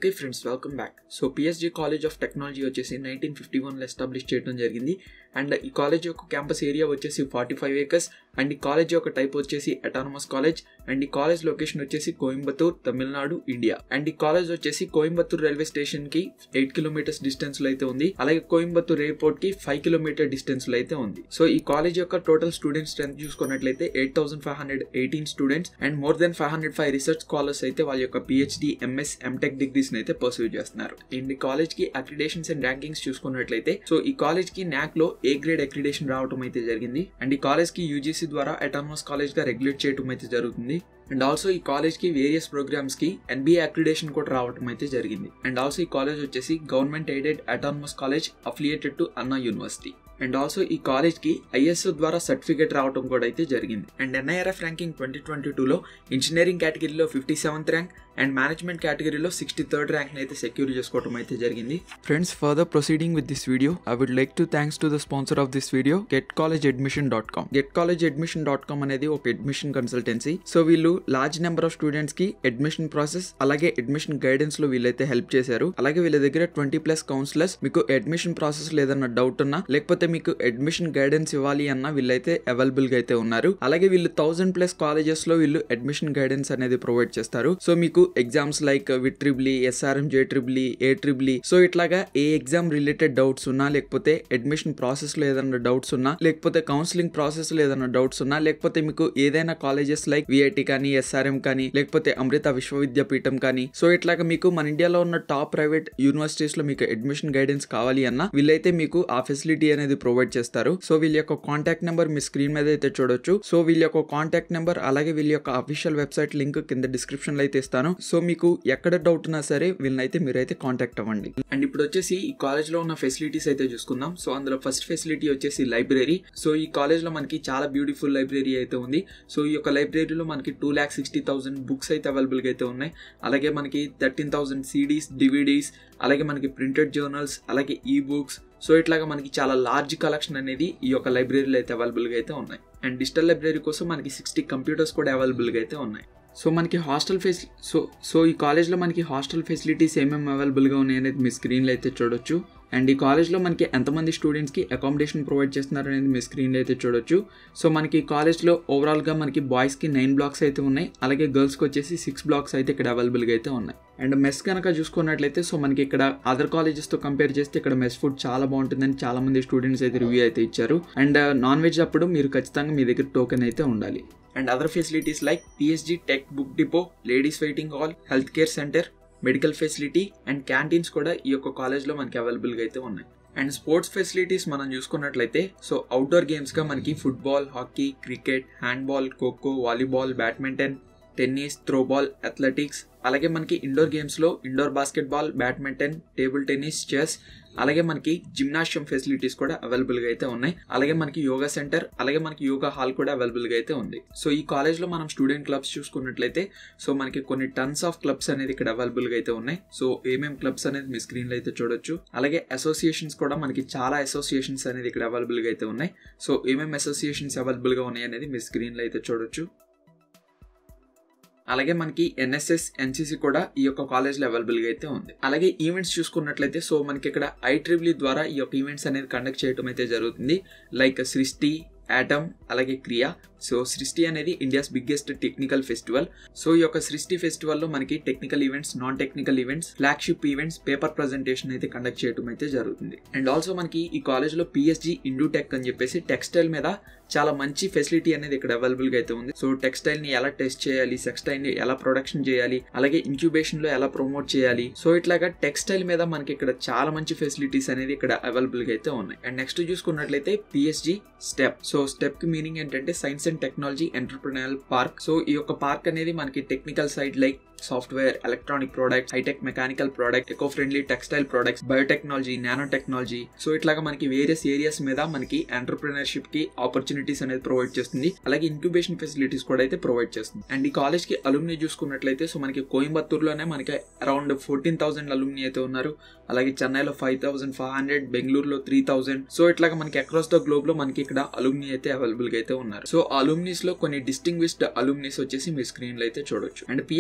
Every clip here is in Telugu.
Okay friends welcome back so PSG college of technology వచ్చేసి నైన్టీన్ ఫిఫ్టీ వన్లో ఎస్టాబ్లిష్ చేయడం జరిగింది అండ్ ఈ కాలేజ్ యొక్క క్యాంపస్ ఏరియా వచ్చేసి ఫార్టీ ఫైవ్ ఏకర్స్ అండ్ ఈ కాలేజ్ యొక్క టైప్ వచ్చేసి అటానమస్ కాలేజ్ అండ్ ఈ కాలేజ్ లొకేషన్ వచ్చేసి కోయంబత్తూర్ తమిళనాడు ఇండియా అండ్ ఈ కాలేజ్ వచ్చేసి కోయంబత్తూర్ రైల్వే స్టేషన్ కి ఎయిట్ కిలోమీటర్స్ డిస్టెన్స్ లో అయితే ఉంది అలాగే కోయంబత్తూర్ ఎయిర్పోర్ట్ కి ఫైవ్ కిలోమీటర్ డిస్టెన్స్ లో అయితే ఉంది సో ఈ కాలేజ్ యొక్క టోటల్ స్టూడెంట్ స్ట్రెంత్ చూసుకున్నట్లయితే eight thousand five hundred eighteen students and more than five hundred five research scholars అయితే వాళ్ళ యొక్క పిహెచ్డి ఎంఎస్ ఎంటెక్ డిగ్రీస్ అయితే పర్సూ చేస్తున్నారు అండ్ ఈ కాలేజ్ కి అక్రిడేషన్స్ అండ్ ర్యాంకింగ్స్ చూసుకున్నట్లయితే సో ఈ కాలేజ్ కి నాక్ లో ఏ గ్రేడ్ అక్రిడేషన్ రావడం అయితే జరిగింది అండ్ ఈ కాలేజ్ కి యూజీసీ ద్వారా అటానమస్ కాలేజ్ గా రెగ్యులేట్ చేయడం అయితే జరుగుతుంది అండ్ ఆల్సో ఈ కాలేజ్ కి వేరియస్ ప్రోగ్రామ్స్ కి ఎన్బిఏ అక్రిడేషన్ కూడా రావడం అయితే జరిగింది అండ్ ఆల్సో ఈ కాలేజ్ వచ్చేసి government aided autonomous college affiliated to Anna university and also ఈ కాలేజ్ కి ఐఎస్ఓ ద్వారా సర్టిఫికేట్ రావడం కూడా అయితే జరిగింది and NIRF ranking twenty twenty టూలో ఇంజనీరింగ్ కేటగిరీలో fifty seventh rank and management కేటగిరీలో సిక్స్టీ థర్డ్ ర్యాంక్ అయితే సెక్యూర్ చేసుకోవడం అయితే జరిగింది friends further proceeding with this video I would like to thanks to the sponsor of this video get college admission dot com get college admission dot com అనేది ఒక అడ్మిషన్ కన్సల్టెన్సీ సో వీళ్ళు లార్జ్ నెంబర్ ఆఫ్ స్టూడెంట్స్ కి అడ్మిషన్ ప్రాసెస్ అలాగే అడ్మిషన్ గైడెన్స్ లో వీళ్ళైతే హెల్ప్ చేశారు అలాగే వీళ్ళ దగ్గర ట్వంటీ ప్లస్ కౌన్సిలర్స్ మీకు అడ్మిషన్ ప్రాసెస్ లేదన్న డౌట్ ఉన్నా లేకపోతే మీకు అడ్మిషన్ గైడెన్స్ ఇవ్వాలి అన్న వీళ్ళైతే అవైలబుల్ గా అయితే ఉన్నారు అలాగే వీళ్ళు థౌసండ్ ప్లస్ కాలేజెస్ లో వీళ్ళు అడ్మిషన్ గైడెన్స్ అనేది ప్రొవైడ్ చేస్తారు సో మీకు exams like VIT triple E SRM J triple E A triple E so ఇట్లాగా ఏ ఎగ్జామ్ రిలేటెడ్ డౌట్స్ ఉన్నా లేకపోతే అడ్మిషన్ ప్రాసెస్ లో ఏదైనా డౌట్స్ ఉన్నా లేకపోతే కౌన్సిలింగ్ ప్రాసెస్ లో ఏదైనా డౌట్స్ ఉన్నా లేకపోతే మీకు ఏదైనా కాలేజెస్ లైక్ విఐటి కానీ ఎస్ఆర్ఎం కానీ లేకపోతే అమృత విశ్వవిద్యాపీఠం కానీ సో ఇట్లాగా మీకు మన ఇండియాలో ఉన్న టాప్ ప్రైవేట్ యూనివర్సిటీస్ లో మీకు అడ్మిషన్ గైడెన్స్ కావాలి అన్న వీళ్ళైతే మీకు ఆ ఫెసిలిటీ అనేది ప్రొవైడ్ చేస్తారు సో వీళ్ళ యొక్క కాంటాక్ట్ నెంబర్ మీ స్క్రీన్ మీద అయితే చూడొచ్చు సో వీళ్ళ యొక్క కాంటాక్ట్ నెంబర్ అలాగే వీళ్ళ యొక్క అఫీషియల్ వెబ్సైట్ లింక్ కింద డిస్క్రిప్షన్ లో అయితే ఇస్తాను సో మీకు ఎక్కడ డౌట్ ఉన్నా సరే వీళ్ళనైతే మీరైతే కాంటాక్ట్ అవ్వండి అండ్ ఇప్పుడు వచ్చేసి ఈ కాలేజ్ లో ఉన్న ఫెసిలిటీస్ అయితే చూసుకుందాం సో అందులో ఫస్ట్ ఫెసిలిటీ వచ్చేసి లైబ్రరీ సో ఈ కాలేజ్ లో మనకి చాలా బ్యూటిఫుల్ లైబ్రరీ అయితే ఉంది సో ఈ యొక్క లైబ్రరీలో మనకి two lakh sixty thousand books అయితే అవైలబుల్ గా అయితే ఉన్నాయి అలాగే మనకి థర్టీన్ థౌసండ్ సిడీస్ డివిడీస్ అలాగే మనకి ప్రింటెడ్ జర్నల్స్ అలాగే ఈ బుక్స్ సో ఇట్లాగా మనకి చాలా లార్జ్ కలెక్షన్ అనేది ఈ యొక్క లైబ్రరీలో అయితే అవైలబుల్గా అయితే ఉన్నాయి అండ్ డిజిటల్ లైబ్రరీ కోసం మనకి సిక్స్టీ కంప్యూటర్స్ కూడా అవైలబుల్గా అయితే ఉన్నాయి సో మనకి హాస్టల్ ఫెసి సో సో ఈ కాలేజ్లో మనకి హాస్టల్ ఫెసిలిటీస్ ఏమేమి అవైలబుల్గా ఉన్నాయి అనేది మీ స్క్రీన్లో అయితే చూడొచ్చు అండ్ ఈ కాలేజ్లో మనకి ఎంతమంది స్టూడెంట్స్కి అకామిడేషన్ ప్రొవైడ్ చేస్తున్నారు అనేది మీ స్క్రీన్లో అయితే చూడొచ్చు సో మనకి కాలేజ్లో ఓవరాల్గా మనకి బాయ్స్కి నైన్ బ్లాక్స్ అయితే ఉన్నాయి అలాగే గర్ల్స్కి వచ్చేసి సిక్స్ బ్లాక్స్ అయితే ఇక్కడ అవైలబుల్గా అయితే ఉన్నాయి అండ్ మెస్ కనుక చూసుకున్నట్లయితే సో మనకి ఇక్కడ అదర్ కాలేజెస్తో కంపేర్ చేస్తే ఇక్కడ మెస్ ఫుడ్ చాలా బాగుంటుందని చాలా మంది స్టూడెంట్స్ అయితే రివ్యూ అయితే ఇచ్చారు అండ్ నాన్ వెజ్ అప్పుడు మీరు ఖచ్చితంగా మీ దగ్గర టోకెన్ అయితే ఉండాలి and other facilities like PSG tech book depot ladies waiting hall health care centre medical facility and canteens కూడా ఈ యొక్క కాలేజ్లో మనకి అవైలబుల్గా అయితే ఉన్నాయి అండ్ స్పోర్ట్స్ ఫెసిలిటీస్ మనం చూసుకున్నట్లయితే సో అవుట్డోర్ గేమ్స్గా మనకి football hockey cricket handball kho kho volleyball badminton tennis throwball athletics అలాగే మనకి ఇండోర్ గేమ్స్లో indoor basketball badminton table tennis chess అలాగే మనకి జిమ్నాషియం ఫెసిలిటీస్ కూడా అవైలబుల్గా అయితే ఉన్నాయి అలాగే మనకి యోగా సెంటర్ అలాగే మనకి యోగా హాల్ కూడా అవైలబుల్గా అయితే ఉంది సో ఈ కాలేజ్లో మనం స్టూడెంట్ క్లబ్స్ చూసుకున్నట్లయితే సో మనకి కొన్ని టన్స్ ఆఫ్ క్లబ్స్ అనేది ఇక్కడ అవైలబుల్గా అయితే ఉన్నాయి సో ఏమేమి క్లబ్స్ అనేది మీ స్క్రీన్లో అయితే చూడొచ్చు అలాగే అసోసియేషన్స్ కూడా మనకి చాలా అసోసియేషన్స్ అనేది ఇక్కడ అవైలబుల్గా అయితే ఉన్నాయి సో ఏమేమి అసోసియేషన్స్ అవైలబుల్గా ఉన్నాయి అనేది మీ స్క్రీన్లో అయితే చూడొచ్చు అలాగే మనకి ఎన్ఎస్ఎస్ ఎన్సీసీ కూడా ఈ యొక్క కాలేజ్లో అవైలబుల్గా అయితే ఉంది అలాగే ఈవెంట్స్ చూసుకున్నట్లయితే సో మనకి ఇక్కడ ఐ ట్రిబ్లీ ద్వారా ఈ యొక్క ఈవెంట్స్ అనేది కండక్ట్ చేయడం అయితే జరుగుతుంది లైక్ సృష్టి యాటమ్ అలాగే క్రియా సో సృష్టి అనేది India's biggest technical festival so ఈ యొక్క సృష్టి ఫెస్టివల్లో మనకి technical events non technical events flagship events paper presentation అయితే కండక్ట్ చేయడం అయితే జరుగుతుంది అండ్ ఆల్సో మనకి ఈ కాలేజ్లో పిఎస్జీ ఇండూ టెక్ అని చెప్పేసి టెక్స్టైల్ మీద చాలా మంచి ఫెసిలిటీ అనేది ఇక్కడ అవైలబుల్గా అయితే ఉంది సో టెక్స్టైల్ ని ఎలా టెస్ట్ చేయాలి టెక్స్టైల్ ని ఎలా ప్రొడక్షన్ చేయాలి అలాగే ఇంక్యుబేషన్ లో ఎలా ప్రమోట్ చేయాలి సో ఇట్లాగా టెక్స్టైల్ మీద మనకి ఇక్కడ చాలా మంచి ఫెసిలిటీస్ అనేది ఇక్కడ అవైలబుల్ గా అయితే ఉన్నాయి అండ్ నెక్స్ట్ చూసుకున్నట్లయితే పిఎస్జీ స్టెప్ సో స్టెప్ కి మీనింగ్ ఏంటంటే science and technology entrepreneurial park so ఈ యొక్క పార్క్ అనేది మనకి technical side like software electronic products hi-tech mechanical product eco friendly textile products biotechnology nano technology so ఇట్లాగా మనకి వేరియస్ ఏరియాస్ మీద మనకి ఎంటర్ప్రినర్షిప్ కి ఆపర్చునిటీస్ అనేది ప్రొవైడ్ చేస్తుంది అలాగే ఇంక్యుబేషన్ ఫెసిలిటీస్ కూడా అయితే ప్రొవైడ్ చేస్తుంది అండ్ ఈ కాలేజ్ కి అలుమ్ని చూసుకున్నట్లయితే సో మనకి కోయంబత్తూరులోనే మనకి అరౌండ్ ఫోర్టీన్ థౌసండ్ అలుమ్ని అయితే ఉన్నారు అలాగే చెన్నైలో ఫైవ్ థౌసండ్ ఫైవ్ హండ్రెడ్ బెంగళూరులో త్రీ థౌసండ్ సో ఇట్లాగా మనకి అక్రాస్ ద గ్లోబ్ లో మనకి ఇక్కడ అలుమ్ని అయితే అవైలబుల్ గా అయితే ఉన్నారు సో అలుమ్నీస్ లో కొన్ని డిస్టింగ్విష్డ్ అలుమ్నీస్ వచ్చేసి మీ స్క్రీన్ లో అయితే చూడొచ్చు and PSG college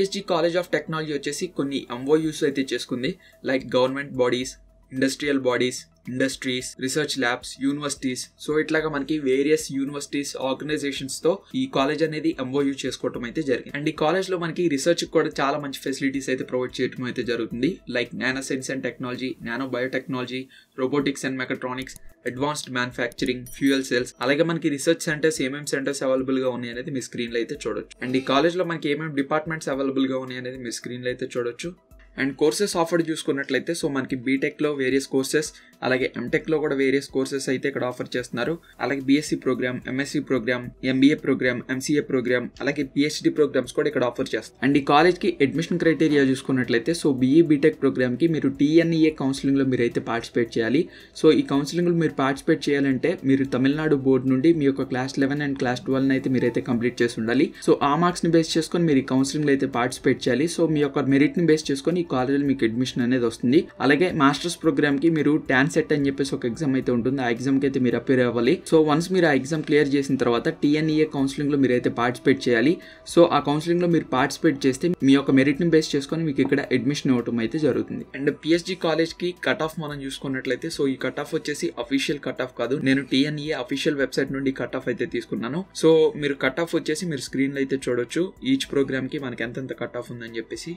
college of technology వచ్చేసి కొన్ని ఎంఓయూస్ అయితే చేసుకుంది like government bodies industrial bodies industries research labs universities so ఇట్లాగా మనకి వేరియస్ యూనివర్సిటీస్ ఆర్గనైజేషన్స్ తో ఈ కాలేజ్ అనేది ఎంఓయూ చేసుకోవటం అయితే జరిగింది అండ్ ఈ కాలేజ్ లో మనకి రీసెర్చ్ కూడా చాలా మంచి ఫెసిలిటీస్ అయితే ప్రొవైడ్ చేయడం అయితే జరుగుతుంది like nano science and technology nano biotechnology robotics and mechatronics advanced manufacturing fuel cells అలాగే మనకి రీసెర్చ్ సెంటర్స్ ఏమేమి సెంటర్స్ అవైలబుల్ గా ఉన్నాయి అనేది మీ స్క్రీన్ లో అయితే చూడొచ్చు అండ్ ఈ కాలేజ్ లో మనకి ఏమేమి డిపార్ట్మెంట్స్ అవైలబుల్ గా ఉన్నాయి అనేది మీ స్క్రీన్ లో అయితే చూడొచ్చు అండ్ కోర్సెస్ ఆఫర్ చూసుకున్నట్లయితే సో మనకి బీటెక్లో వేరియస్ కోర్సెస్ అలాగే ఎంటెక్లో కూడా వేరియస్ కోర్సెస్ అయితే ఇక్కడ ఆఫర్ చేస్తున్నారు అలాగే BSc programme MSc programme MBA programme MCA programme అలాగే పిహెచ్డి ప్రోగ్రామ్స్ కూడా ఇక్కడ ఆఫర్ చేస్తారు అండ్ ఈ కాలేజ్కి అడ్మిషన్ క్రైటీరియా చూసుకున్నట్లయితే సో బీఈ బీటెక్ ప్రోగ్రామ్కి మీరు టీఎన్ఈఏ కౌన్సిలింగ్లో మీరు అయితే పార్టిసిపేట్ చేయాలి సో ఈ కౌన్సిలింగ్లో మీరు పార్టిసిపేట్ చేయాలంటే మీరు తమిళనాడు బోర్డు నుండి మీ యొక్క class eleven and class twelve అయితే మీరైతే కంప్లీట్ చేసి ఉండాలి సో ఆ మార్క్స్ని బేస్ చేసుకొని మీరు ఈ కౌన్సిలింగ్లో అయితే పార్టిసిపేట్ చేయాలి సో మీ యొక్క మెరిట్ని బేస్ చేసుకొని ఈ కాలేజీలో మీకు అడ్మిషన్ అనేది వస్తుంది అలాగే మాస్టర్స్ ప్రోగ్రామ్ కి మీరు టాన్ సెట్ అని చెప్పేసి ఒక ఎగ్జామ్ అయితే ఉంటుంది ఆ ఎగ్జామ్ కి అయితే మీరు అపేర్ అవ్వాలి సో వన్స్ మీరు ఆ ఎగ్జామ్ క్లియర్ చేసిన తర్వాత టీఎన్ఈఏ కౌన్సిలింగ్ లో మీరు అయితే పార్టిసిపేట్ చేయాలి సో ఆ కౌన్సిలింగ్ లో మీరు పార్టిసిపేట్ చేస్తే మీ యొక్క మెరిట్ ని బేస్ చేసుకొని మీకు ఇక్కడ అడ్మిషన్ ఇవ్వడం అయితే జరుగుతుంది అండ్ పిఎస్జీ కాలేజ్ కి కట్ ఆఫ్ మనం చూసుకున్నట్లయితే సో ఈ కట్ ఆఫ్ వచ్చేసి అఫీషియల్ కట్ ఆఫ్ కాదు నేను టీఎన్ఈఏ అఫీషియల్ వెబ్సైట్ నుండి కట్ ఆఫ్ అయితే తీసుకున్నాను సో మీరు కట్ ఆఫ్ వచ్చేసి మీరు స్క్రీన్ లో అయితే చూడొచ్చు ఈచ్ ప్రోగ్రామ్ కి మనకి ఎంతెంత కట్ ఆఫ్ ఉందని చెప్పేసి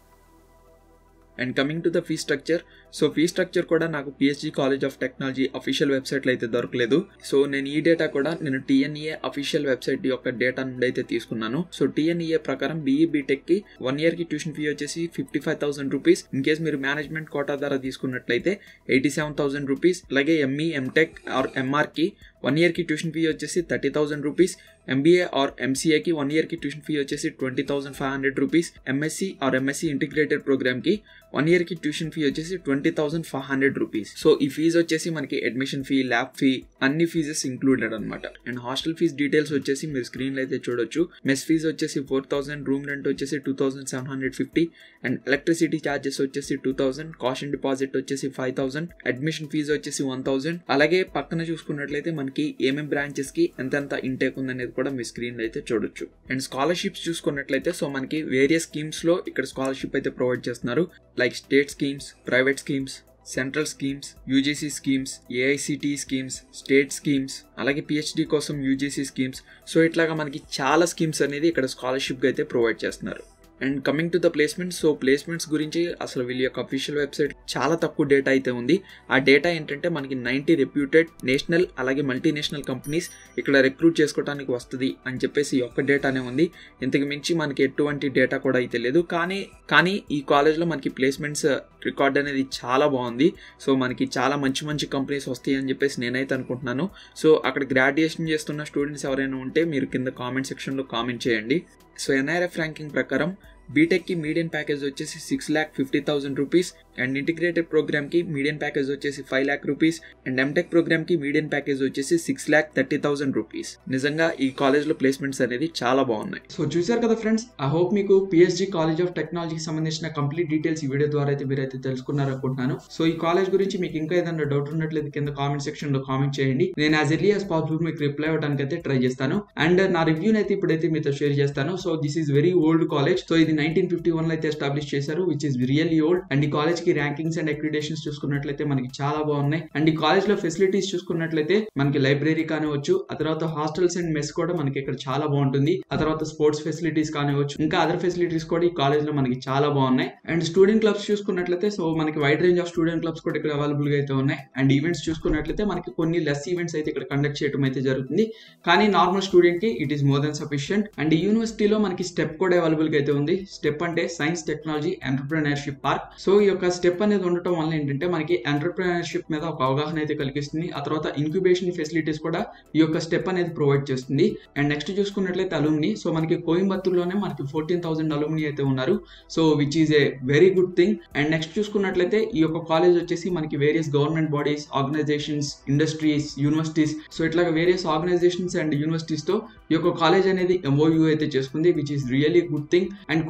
and coming to the fee structure so fee structure కూడా నాకు PhD college of technology official వెబ్సైట్లో అయితే దొరకలేదు సో నేను ఈ డేటా కూడా నేను టీఎన్ఈఏ అఫీషియల్ వెబ్సైట్ యొక్క డేటా నుండి అయితే తీసుకున్నాను సో టీఎన్ఈఏ ప్రకారం బీఈ బీటెక్ కి వన్ ఇయర్ కి ట్యూషన్ ఫీ వచ్చేసి fifty five thousand rupees in case మీరు మేనేజ్మెంట్ కోటా ద్వారా తీసుకున్నట్లయితే ఎయిటీ సెవెన్ థౌసండ్ రూపీస్ అలాగే ఎంఈ ఎంటెక్ ఆర్ ఎంఆర్ కి వన్ ఇయర్ కి ట్యూషన్ ఫీ వచ్చేసి thirty thousand rupees MBA or ఎంసీఏకి వన్ ఇయర్ కి ట్యూషన్ ఫీ వచ్చేసి twenty thousand five hundred rupees MSc or MSc integrated programme కి వన్ ఇయర్ కి ట్యూషన్ ఫీ వచ్చేసి twenty thousand five hundred rupees so ఈ ఫీజు వచ్చేసి మనకి అడ్మిషన్ ఫీ ల్యాబ్ ఫీ అన్ని ఫీజెస్ ఇంక్లూడెడ్ అనమాట అండ్ హాస్టల్ ఫీజ్ డీటెయిల్స్ వచ్చేసి మీరు స్క్రీన్ లో అయితే చూడొచ్చు మెస్ ఫీజ్ వచ్చేసి ఫోర్ థౌసండ్ రూమ్ రెంట్ వచ్చేసి two thousand seven hundred fifty and electricity charges వచ్చేసి టూ థౌసండ్ కాషన్ డిపాజిట్ వచ్చేసి ఫైవ్ థౌసండ్ అడ్మిషన్ ఫీజు వచ్చేసి వన్ థౌసండ్ అలాగే పక్కన చూసుకున్నట్లయితే మనకి ఏమేమి బ్రాంచెస్ కి ఎంతెంత ఇంటేక్ ఉందనేది కూడా మీ స్క్రీన్ లో అయితే చూడొచ్చు అండ్ స్కాలర్షిప్స్ చూసుకున్నట్లయితే సో మనకి వేరియస్ స్కీమ్స్ లో ఇక్కడ స్కాలర్షిప్ అయితే ప్రొవైడ్ చేస్తున్నారు like state schemes private schemes central schemes UGC schemes AICTE schemes state schemes అలాగే పిహెచ్డి కోసం యూజీసీ స్కీమ్స్ సో ఇట్లాగా మనకి చాలా స్కీమ్స్ అనేది ఇక్కడ స్కాలర్షిప్ అయితే ప్రొవైడ్ చేస్తున్నారు and coming to the placements so placements గురించి అసలు వీళ్ళ యొక్క అఫీషియల్ వెబ్సైట్ చాలా తక్కువ డేటా అయితే ఉంది ఆ డేటా ఏంటంటే మనకి నైంటీ రెప్యూటెడ్ నేషనల్ అలాగే మల్టీనేషనల్ కంపెనీస్ ఇక్కడ రిక్రూట్ చేసుకోవడానికి వస్తుంది అని చెప్పేసి ఈ ఒక్క డేటానే ఉంది ఇంతకు మించి మనకి ఎటువంటి డేటా కూడా అయితే లేదు కానీ కానీ ఈ కాలేజ్లో మనకి ప్లేస్మెంట్స్ రికార్డ్ అనేది చాలా బాగుంది సో మనకి చాలా మంచి మంచి కంపెనీస్ వస్తాయి అని చెప్పేసి నేనైతే అనుకుంటున్నాను సో అక్కడ గ్రాడ్యుయేషన్ చేస్తున్న స్టూడెంట్స్ ఎవరైనా ఉంటే మీరు కింద కామెంట్ సెక్షన్లో కామెంట్ చేయండి సో ఎన్ఐఆర్ఎఫ్ ర్యాంకింగ్ ప్రకారం బీటెక్కి మీడియం ప్యాకేజ్ వచ్చేసి six lakh fifty thousand rupees and integrated ప్రోగ్రామ్కి మీడియం ప్యాకేజ్ వచ్చేసి five lakh rupees and MTech ప్రోగ్రామ్కి మీడియం ప్యాకేజ్ వచ్చేసి six lakh thirty thousand rupees నిజంగా ఈ కాలేజ్లో ప్లేస్మెంట్స్ అనేది చాలా బాగున్నాయి సో చూసారు కదా ఫ్రెండ్స్ ఐ హోప్ మీకు పిఎస్జీ కాలేజ్ ఆఫ్ టెక్నాలజీకి సంబంధించిన కంప్లీట్ డీటెయిల్స్ ఈ వీడియో ద్వారా అయితే మీరైతే తెలుసుకున్నారు అనుకుంటున్నాను సో ఈ కాలేజ్ గురించి మీకు ఇంకా ఏదైనా డౌట్ ఉన్నట్లయితే కింద కామెంట్ సెక్షన్ లో కామెంట్ చేయండి నేను యాజ్ ఎర్లీ యాజ్ పాసిబుల్ మీకు రిప్లై అవ్వడానికి అయితే ట్రై చేస్తాను అండ్ నా రివ్యూని అయితే ఇప్పుడైతే మీతో షేర్ చేస్తాను so this is very old college so ఇది నైన్టీన్ ఫిఫ్టీ వన్ లో అయితే ఎస్టాబ్లిష్ చేశారు which is really old and ఈ కాలేజ్ కి ర్యాంకింగ్స్ అండ్ అక్రిడేషన్స్ చూసుకున్నట్లయితే మనకి చాలా బాగున్నాయి అండ్ ఈ కాలేజ్ లో ఫెసిలిటీస్ చూసుకున్నట్లయితే మనకి లైబ్రరీ కానివచ్చు ఆ తర్వాత హాస్టల్స్ అండ్ మెస్ కూడా మనకి ఇక్కడ చాలా బాగుంటుంది ఆ తర్వాత స్పోర్ట్స్ ఫెసిలిటీస్ కానివచ్చు ఇంకా అదర్ ఫెసిలిటీస్ కూడా ఈ కాలేజ్ లో మనకి చాలా బాగున్నాయి అండ్ స్టూడెంట్ క్లబ్స్ చూసుకున్నట్లయితే సో మనకి wide range of student clubs కూడా ఇక్కడ అవైలబుల్ గా అయితే ఉన్నాయి అండ్ ఈవెంట్స్ చూసుకున్నట్లయితే మనకి కొన్ని లెస్ ఈవెంట్స్ అయితే ఇక్కడ కండక్ట్ చేయడం అయితే జరుగుతుంది కానీ నార్మల్ స్టూడెంట్ కి it is more than sufficient and ఈ యూనివర్సిటీలో మనకి స్టెప్ కూడా అవైలబుల్ గా అయితే ఉంది స్టెప్ అంటే science technology entrepreneurship park so ఈ యొక్క స్టెప్ అనేది ఉండటం వల్ల ఏంటంటే మనకి ఎంటర్ప్రినర్షిప్ మీద ఒక అవగాహన అయితే కలిగిస్తుంది ఆ తర్వాత ఇంక్యుబేషన్ ఫెసిలిటీస్ కూడా ఈ యొక్క స్టెప్ అనేది ప్రొవైడ్ చేస్తుంది అండ్ నెక్స్ట్ చూసుకున్నట్లయితే అలుమ్ని సో మనకి కోయంబత్తూర్లోనే మనకి ఫోర్టీన్ థౌసండ్ అలుమ్ని అయితే ఉన్నారు so which is a very good thing and next చూసుకున్నట్లయితే ఈ యొక్క కాలేజ్ వచ్చేసి మనకి various government bodies organisations industries universities so ఇట్లా వేరియస్ ఆర్గనైజేషన్స్ అండ్ యూనివర్సిటీస్ తో ఈ యొక్క కాలేజ్ అనేది ఎంఓయూ అయితే చేసుకుంది which is really good thing and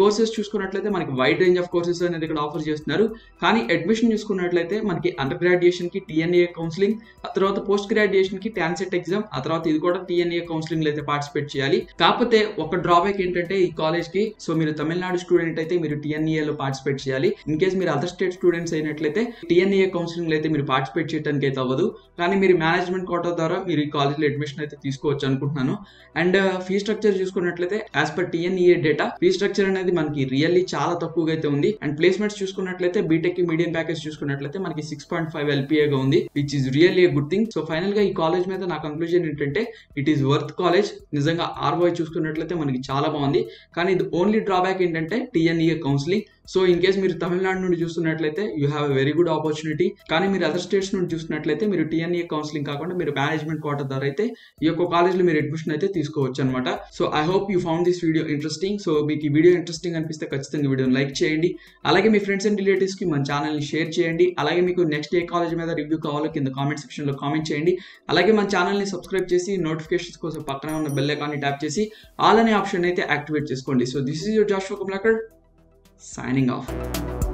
courses చూసుకున్నట్లయితే మనకి వైడ్ రేంజ్ ఆఫ్ కోర్సెస్ అనేది ఇక్కడ ఆఫర్ చేస్తున్నారు కానీ అడ్మిషన్ చూసుకున్నట్లయితే మనకి అండర్ గ్రాడ్యుయేషన్ కి టీఎన్ఏ కౌన్సిలింగ్ ఆ తర్వాత పోస్ట్ గ్రాడ్యుయేషన్ కి టాన్సెట్ ఎగ్జామ్ ఆ తర్వాత ఇది కూడా టీఎన్ఏ కౌన్సిలింగ్ లో అయితే పార్టిసిపేట్ చేయాలి కాకపోతే ఒక డ్రాబ్యాక్ ఏంటంటే ఈ కాలేజ్ కి సో మీరు తమిళనాడు స్టూడెంట్ అయితే మీరు టీఎన్ఏ లో పార్టిసిపేట్ చేయాలి ఇన్ కేస్ మీరు అదర్ స్టేట్ స్టూడెంట్స్ అయినట్లయితే టీఎన్ఏ కౌన్సిలింగ్ లో అయితే మీరు పార్టిసిపేట్ చేయడానికి అయితే అవ్వదు కానీ మీరు మేనేజ్మెంట్ కోటా ద్వారా మీరు ఈ కాలేజ్ లో అడ్మిషన్ అయితే తీసుకోవచ్చు అనుకుంటున్నాను అండ్ ఫీ స్ట్రక్చర్ చూసుకున్నట్లయితే as per TNEA data fee structure అనేది మనకి రియల్లీ చాలా తక్కువగా అయితే ఉంది అండ్ ప్లేస్మెంట్స్ చూసుకున్నట్లయితే బీటెక్ కి మీడియం ప్యాకేజ్ చూసుకున్నట్లయితే మనకి సిక్స్ పాయింట్ ఫైవ్ ఎల్పీఏగా ఉంది which is really good thing so final గా ఈ కాలేజ్ మీద నా కంక్లూజన్ ఏంటంటే ఇట్ ఈస్ వర్త్ కాలేజ్ నిజంగా ఆర్ఓఐ చూసుకున్నట్లయితే మనకి చాలా బాగుంది కానీ ఇది ఓన్లీ డ్రాబ్యాక్ ఏంటంటే TNEA counselling so in case మీరు తమిళనాడు నుండి చూస్తున్నట్లయితే you have a very good opportunity కానీ మీరు అదర్ స్టేట్స్ నుండి చూసినట్లయితే మీరు టీఎన్ఏ కౌన్సిలింగ్ కాకుండా మీరు మేనేజ్మెంట్ కోట ద్వారా అయితే ఈ యొక్క కాలేజ్లో మీరు అడ్మిషన్ అయితే తీసుకోవచ్చు అనమాట so I hope you found this video interesting so మీకు ఈ వీడియో ఇంట్రెస్టింగ్ అనిపిస్తే ఖచ్చితంగా వీడియోని లైక్ చేయండి అలాగే మీ ఫ్రెండ్స్ అండ్ రిలేటివ్స్కి మన ఛానల్ని షేర్ చేయండి అలాగే మీకు నెక్స్ట్ ఏ కాలేజ్ మీద రివ్యూ కావాలో కింద కామెంట్ సెక్షన్లో కామెంట్ చేయండి అలాగే మన ఛానల్ని సబ్స్క్రైబ్ చేసి నోటిఫికేషన్స్ కోసం పక్కన ఉన్న బెల్ ఐకాన్ని ట్యాప్ చేసి ఆల్ అనే ఆప్షన్ అయితే యాక్టివేట్ చేసుకోండి so this is your Jash Kamlakar signing off.